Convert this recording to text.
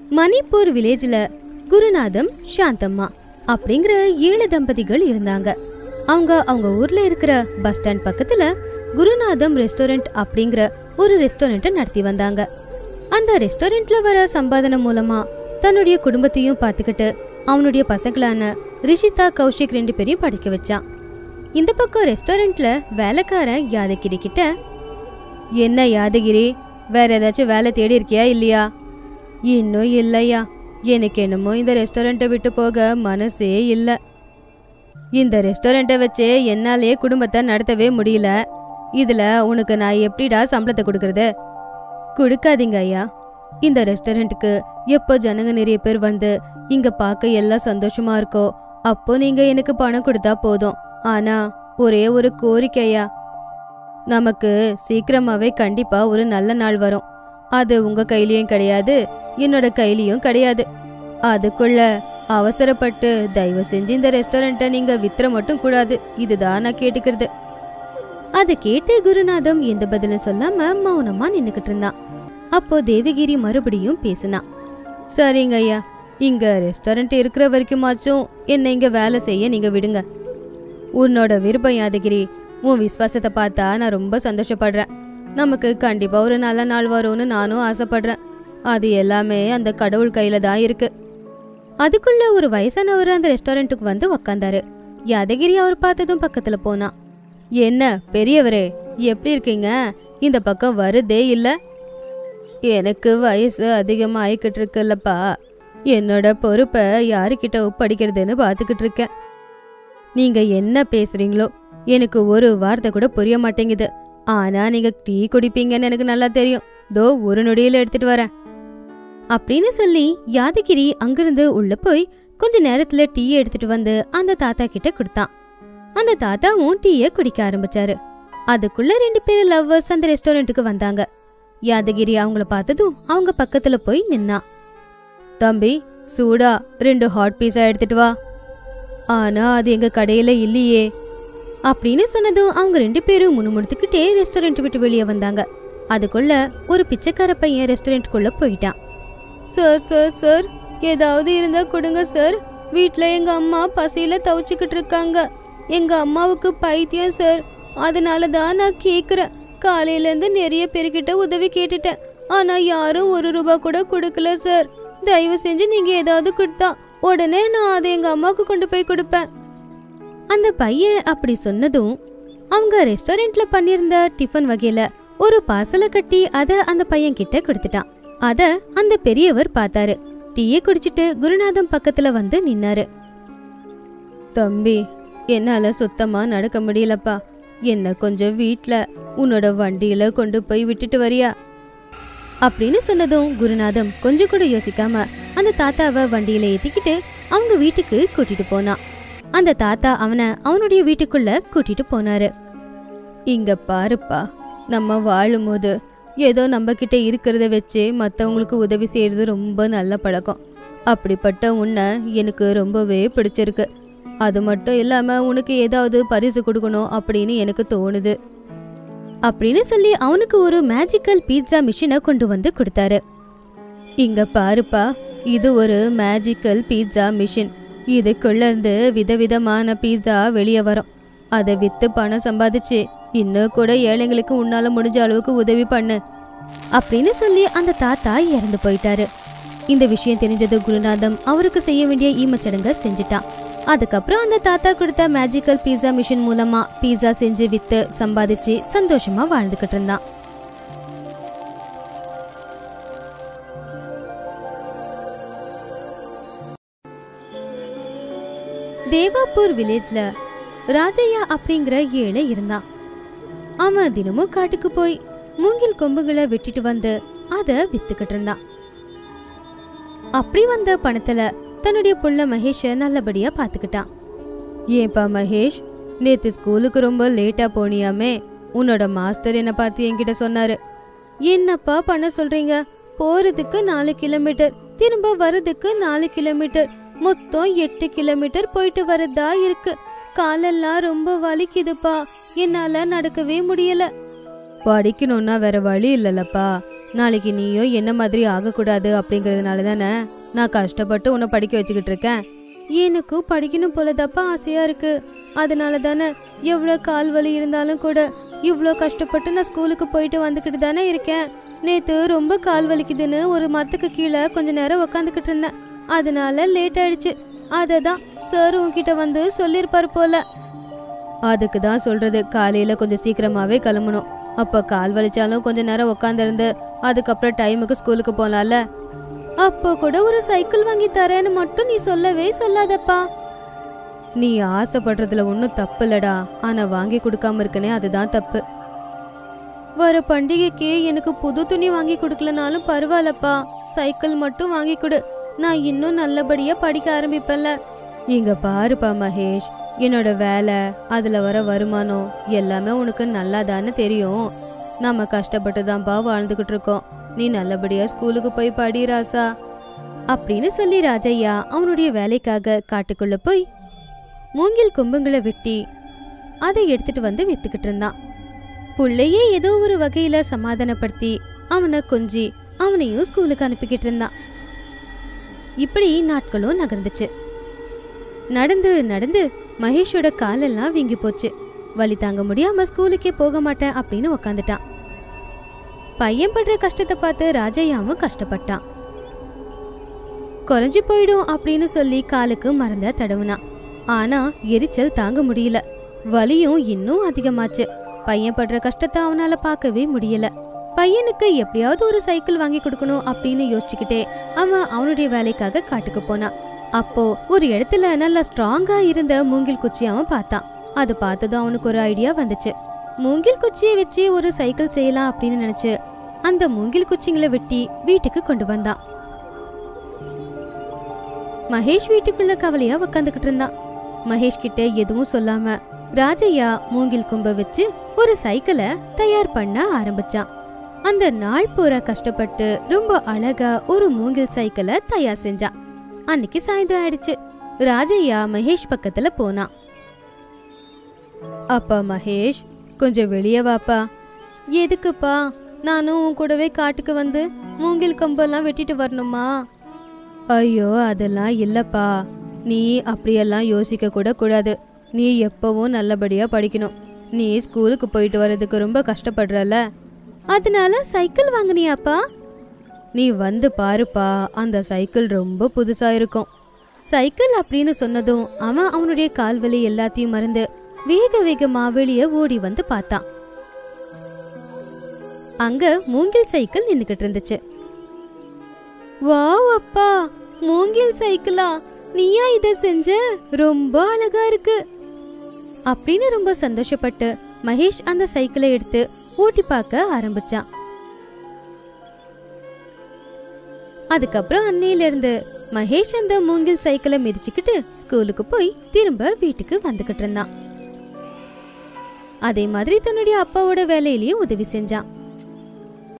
மணிப்பூர் வில்லேஜ்ல குருநாதம் சாந்தம்மா அப்படிங்கிற ஏழு தம்பதிகள் இருந்தாங்க அவங்க அவங்க ஊர்ல இருக்கிற பஸ் ஸ்டாண்ட் பக்கத்துல குருநாதம் ரெஸ்டாரண்ட் அப்படிங்கிற ஒரு ரெஸ்டாரண்ட்டை நடத்தி வந்தாங்க அந்த ரெஸ்டாரண்ட்ல வர சம்பாதனம் மூலமா தன்னுடைய குடும்பத்தையும் பார்த்துக்கிட்டு அவனுடைய பசங்களான ரிஷிதா கௌஷிக் ரெண்டு பேரையும் படிக்க வச்சான் இந்த பக்கம் ரெஸ்டாரண்ட்ல வேலைக்காரன் யாதகிரி கிட்ட என்ன யாதகிரி வேற ஏதாச்சும் வேலை தேடி இருக்கியா இல்லையா இன்னும் இல்லையா எனக்கு என்னமோ இந்த ரெஸ்டாரண்ட்டை விட்டு போக மனசே இல்லை இந்த ரெஸ்டாரண்ட்டை வச்சு என்னாலே குடும்பத்தை நடத்தவே முடியல இதுல உனக்கு நான் எப்படிடா சம்பளத்தை கொடுக்கறது கொடுக்காதீங்க ஐயா இந்த ரெஸ்டாரண்ட்டுக்கு எப்போ ஜனங்க நிறைய பேர் வந்து இங்க பார்க்க எல்லாம் சந்தோஷமா இருக்கோ அப்போ நீங்க எனக்கு பணம் கொடுத்தா போதும் ஆனா ஒரே ஒரு கோரிக்கையா நமக்கு சீக்கிரமாவே கண்டிப்பா ஒரு நல்ல நாள் வரும் அது உங்க கையிலயும் கிடையாது என்னோட கையிலயும் கிடையாது அதுக்குள்ள அவசரப்பட்டு தயவு செஞ்சு இந்த ரெஸ்டாரண்ட்டை நீங்க வித்துற மட்டும் கூடாது இதுதான் நான் கேட்டுக்கிறது அதை கேட்டு குருநாதம் எந்த பதிலும் சொல்லாம மௌனமா நின்னுக்கிட்டு இருந்தான் அப்போ தேவகிரி மறுபடியும் பேசினான் சரிங்க ஐயா இங்க ரெஸ்டாரண்ட் இருக்கிற வரைக்குமாச்சும் என்னை இங்க வேலை செய்ய நீங்க விடுங்க உன்னோட விருப்பம் யாதகிரி உன் விசுவாசத்தை பார்த்தா நான் ரொம்ப சந்தோஷப்படுறேன் நமக்கு கண்டிப்பா ஒரு நல்ல நாள் வரும்னு நானும் ஆசைப்படுறேன் அது எல்லாமே அந்த கடவுள் கையில தான் இருக்கு அதுக்குள்ள ஒரு வயசானவர் அந்த ரெஸ்டாரண்ட்டுக்கு வந்து உக்காந்தாரு யாதகிரி அவர் பார்த்ததும் பக்கத்துல போனான் என்ன பெரியவரே எப்படி இருக்கீங்க இந்த பக்கம் வருதே இல்ல எனக்கு வயசு அதிகமா ஆயிக்கிட்டு இருக்குல்லப்பா என்னோட பொறுப்பை யாருக்கிட்ட ஒப்படைக்கிறதுன்னு பார்த்துக்கிட்டு இருக்கேன் நீங்க என்ன பேசுறீங்களோ எனக்கு ஒரு வார்த்தை கூட புரிய மாட்டேங்குது ஆனா நீங்க டீ குடிப்பீங்கன்னு எனக்கு நல்லா தெரியும் தோ ஒரு நொடியில எடுத்துட்டு வரேன் அப்படின்னு சொல்லி யாதகிரி அங்கிருந்து உள்ள போய் கொஞ்ச நேரத்துல டீ எடுத்துட்டு வந்து அந்த தாத்தா கிட்ட கொடுத்தான் அந்த தாத்தாவும் டீய குடிக்க ஆரம்பிச்சாரு அதுக்குள்ள ரெண்டு பேரும் லவ்வர்ஸ் அந்த ரெஸ்டாரண்ட்டுக்கு வந்தாங்க யாதகிரி அவங்கள பார்த்ததும் அவங்க பக்கத்துல போய் நின்னா தம்பி சூடா ரெண்டு ஹாட் பீஸா எடுத்துட்டு வா ஆனா அது எங்க கடையில இல்லையே அப்படின்னு சொன்னதும் அவங்க ரெண்டு பேரும் முணுமுணுத்துக்கிட்டே ரெஸ்டாரண்ட் விட்டு வெளியே வந்தாங்க அதுக்குள்ள ஒரு பிச்சைக்கார பையன் ரெஸ்டாரண்ட்குள்ள போயிட்டான் சார் சார் சார் ஏதாவது இருந்தா கொடுங்க சார் வீட்ல எங்க அம்மா பசியில தவிச்சுக்கிட்டு இருக்காங்க எங்க அம்மாவுக்கு பைத்தியம் சார் அதனால தான் நான் கேக்குறேன் காலையில இருந்து நிறைய பேர்கிட்ட உதவி கேட்டுட்டேன் ஆனா யாரும் ஒரு ரூபா கூட கொடுக்கல சார் தயவு செஞ்சு நீங்க ஏதாவது கொடுத்தா உடனே நான் அதை எங்க அம்மாவுக்கு கொண்டு போய் கொடுப்பேன் அந்த பையன் அப்படி சொன்னதும் அவங்க ரெஸ்டாரண்ட்ல பண்ணியிருந்த டிஃபன் வகையில ஒரு பார்சலை கட்டி அத அந்த பையன் கிட்ட கொடுத்துட்டான் அத அந்த பெரியவர் பார்த்தாரு டீயை குடிச்சிட்டு குருநாதம் பக்கத்துல வந்து நின்னாரு தம்பி என்னால சுத்தமா நடக்க முடியலப்பா என்ன கொஞ்சம் வீட்ல உன்னோட வண்டியில கொண்டு போய் விட்டுட்டு வரியா அப்படின்னு சொன்னதும் குருநாதம் கொஞ்சம் கூட யோசிக்காம அந்த தாத்தாவை வண்டியில ஏத்திக்கிட்டு அவங்க வீட்டுக்கு கூட்டிட்டு போனான் அந்த தாத்தா அவனை அவனுடைய வீட்டுக்குள்ள கூட்டிட்டு போனாரு இங்க பாருப்பா நம்ம வாழும்போது ஏதோ நம்ம கிட்ட இருக்கிறத வச்சு மத்தவங்களுக்கு உதவி செய்யறது ரொம்ப நல்ல பழக்கம் அப்படிப்பட்ட உன்னை எனக்கு ரொம்பவே பிடிச்சிருக்கு அது மட்டும் இல்லாம உனக்கு ஏதாவது பரிசு கொடுக்கணும் அப்படின்னு எனக்கு தோணுது அப்படின்னு சொல்லி அவனுக்கு ஒரு மேஜிக்கல் பீட்சா மிஷினை கொண்டு வந்து கொடுத்தாரு இங்க பாருப்பா இது ஒரு மேஜிக்கல் பீட்சா மிஷின் இதுக்குள்ள இருந்து விதவிதமான பீட்சா வெளியே வரும் அதை வித்து பணம் சம்பாதிச்சு இன்னும் கூட ஏழைங்களுக்கு உன்னால முடிஞ்ச அளவுக்கு உதவி பண்ணு அப்படின்னு சொல்லி அந்த தாத்தா இறந்து போயிட்டாரு இந்த விஷயம் தெரிஞ்சது குருநாதம் அவருக்கு செய்ய வேண்டிய ஈமச்சடங்க செஞ்சுட்டான் அதுக்கப்புறம் அந்த தாத்தா கொடுத்த மேஜிக்கல் பீஸா மிஷின் மூலமா பீஸா செஞ்சு வித்து சம்பாதிச்சு சந்தோஷமா வாழ்ந்துகிட்டு இருந்தான் தேவாப்பூர் வில்லேஜ்ல ராஜையா அப்படிங்கிற ஏழை இருந்தான் அவன் தினமும் காட்டுக்கு போய் மூங்கில் கொம்புகளை வெட்டிட்டு வந்து அத வித்துக்கிட்டு இருந்தான் அப்படி வந்த பணத்துல தன்னுடைய புள்ள மகேஷ நல்லபடியா பாத்துக்கிட்டான் ஏன்பா மகேஷ் நேத்து ஸ்கூலுக்கு ரொம்ப லேட்டா போனியாமே உன்னோட மாஸ்டர் என்ன பார்த்து என்கிட்ட சொன்னாரு என்னப்பா பண்ண சொல்றீங்க போறதுக்கு நாலு கிலோமீட்டர் திரும்ப வரதுக்கு நாலு கிலோமீட்டர் மொத்தம் எட்டு கிலோமீட்டர் போயிட்டு வரதா இருக்கு காலெல்லாம் ரொம்ப வலிக்குதுப்பா என்னால நடக்கவே முடியல படிக்கணும்னா வேற வழி இல்லலப்பா நாளைக்கு நீயும் என்ன மாதிரி ஆகக்கூடாது அப்படிங்கறதுனால தானே நான் கஷ்டப்பட்டு உன்னை படிக்க வச்சுக்கிட்டு இருக்கேன் எனக்கும் படிக்கணும் போலதாப்பா ஆசையா இருக்கு அதனால தானே எவ்வளோ கால் வலி இருந்தாலும் கூட இவ்வளோ கஷ்டப்பட்டு நான் ஸ்கூலுக்கு போயிட்டு வந்துக்கிட்டு தானே இருக்கேன் நேத்து ரொம்ப கால் வலிக்குதுன்னு ஒரு மரத்துக்கு கீழே கொஞ்ச நேரம் உக்காந்துக்கிட்டு இருந்தேன் அதனால லேட் ஆயிடுச்சு அதை தான் சார் உன்கிட்ட வந்து சொல்லியிருப்பாரு போல அதுக்கு தான் சொல்றது காலையில கொஞ்சம் சீக்கிரமாவே கிளம்பணும் அப்ப கால் வலிச்சாலும் கொஞ்ச நேரம் உட்காந்துருந்து அதுக்கப்புறம் டைமுக்கு ஸ்கூலுக்கு போலாம்ல அப்போ கூட ஒரு சைக்கிள் வாங்கி தரேன்னு மட்டும் நீ சொல்லவே சொல்லாதப்பா நீ ஆசைப்படுறதுல ஒன்றும் தப்பு இல்லடா ஆனா வாங்கி கொடுக்காம இருக்கனே அதுதான் தப்பு வர பண்டிகைக்கு எனக்கு புது துணி வாங்கி கொடுக்கலனாலும் பரவாயில்லப்பா சைக்கிள் மட்டும் வாங்கி கொடு நான் இன்னும் நல்லபடியா படிக்க ஆரம்பிப்பேன்ல இங்க பாருப்பா மகேஷ் என்னோட வேலை அதுல வர வருமானம் எல்லாமே உனக்கு நல்லாதான்னு தெரியும் நம்ம கஷ்டப்பட்டு தான்ப்பா வாழ்ந்துகிட்டு இருக்கோம் நீ நல்லபடியா ஸ்கூலுக்கு போய் படி ராசா அப்படின்னு சொல்லி ராஜையா அவனுடைய வேலைக்காக காட்டுக்குள்ள போய் மூங்கில் கொம்புங்களை வெட்டி அதை எடுத்துட்டு வந்து வித்துக்கிட்டு இருந்தான் புள்ளையே ஏதோ ஒரு வகையில சமாதானப்படுத்தி அவனை கொஞ்சி அவனையும் ஸ்கூலுக்கு அனுப்பிக்கிட்டு இருந்தான் இப்படி நாட்களும் நகர்ந்துச்சு நடந்து நடந்து மகேஷோட காலெல்லாம் வீங்கி போச்சு வலி தாங்க முடியாம ஸ்கூலுக்கே போக மாட்டேன் அப்படின்னு உக்காந்துட்டான் பையன் படுற கஷ்டத்தை பார்த்து ராஜையாவும் கஷ்டப்பட்டான் குறைஞ்சு போயிடும் அப்படின்னு சொல்லி காலுக்கு மறந்த தடவுனான் ஆனா எரிச்சல் தாங்க முடியல வலியும் இன்னும் அதிகமாச்சு பையன் படுற கஷ்டத்தை அவனால பார்க்கவே முடியல பையனுக்கு எப்படியாவது ஒரு சைக்கிள் வாங்கி கொடுக்கணும் அப்படின்னு யோசிச்சுக்கிட்டே அவன் அவனுடைய வேலைக்காக காட்டுக்கு போனான் அப்போ ஒரு இடத்துல நல்லா ஸ்ட்ராங்கா இருந்த மூங்கில் குச்சி அவன் பார்த்தான் அது பார்த்ததும் அவனுக்கு ஒரு ஐடியா வந்துச்சு மூங்கில் குச்சியை வச்சு ஒரு சைக்கிள் செய்யலாம் அப்படின்னு நினைச்சு அந்த மூங்கில் குச்சிங்களை வெட்டி வீட்டுக்கு கொண்டு வந்தான் மகேஷ் வீட்டுக்குள்ள கவலையா உக்காந்துக்கிட்டு இருந்தான் மகேஷ் கிட்ட எதுவும் சொல்லாம ராஜையா மூங்கில் கொம்ப வச்சு ஒரு சைக்கிளை தயார் பண்ண ஆரம்பிச்சான் அந்த நாள் பூரா கஷ்டப்பட்டு ரொம்ப அழகா ஒரு மூங்கில் சைக்கிளை தயார் செஞ்சான் அன்னைக்கு சாயந்தரம் ஆயிடுச்சு ராஜையா மகேஷ் பக்கத்துல போனான் அப்பா மகேஷ் கொஞ்சம் வெளியே வாப்பா எதுக்குப்பா நானும் உன் கூடவே காட்டுக்கு வந்து மூங்கில் கம்பெல்லாம் வெட்டிட்டு வரணுமா ஐயோ அதெல்லாம் இல்லப்பா நீ அப்படியெல்லாம் யோசிக்க கூட கூடாது நீ எப்பவும் நல்லபடியா படிக்கணும் நீ ஸ்கூலுக்கு போயிட்டு வர்றதுக்கு ரொம்ப கஷ்டப்படுறல அதனால சைக்கிள் வாங்குனியாப்பா நீ வந்து பாருப்பா அந்த சைக்கிள் ரொம்ப புதுசா இருக்கும் சைக்கிள் அப்படின்னு சொன்னதும் அவன் அவனுடைய கால்வலி எல்லாத்தையும் மறந்து வேக வேகமா வெளியே ஓடி வந்து பார்த்தான் அங்க மூங்கில் சைக்கிள் நின்னுகிட்டு இருந்துச்சு வாவ் அப்பா மூங்கில் சைக்கிளா நீயா இத செஞ்ச ரொம்ப அழகா இருக்கு அப்படின்னு ரொம்ப சந்தோஷப்பட்டு மகேஷ் அந்த சைக்கிளை எடுத்து ஓட்டி பார்க்க ஆரம்பிச்சான் அதுக்கப்புறம் அன்னையில இருந்து மகேஷ் அந்த மூங்கில் சைக்கிளை மிதிச்சுக்கிட்டு ஸ்கூலுக்கு போய் திரும்ப வீட்டுக்கு வந்துகிட்டு இருந்தான் அதே மாதிரி தன்னுடைய அப்பாவோட வேலையிலயும் உதவி செஞ்சான்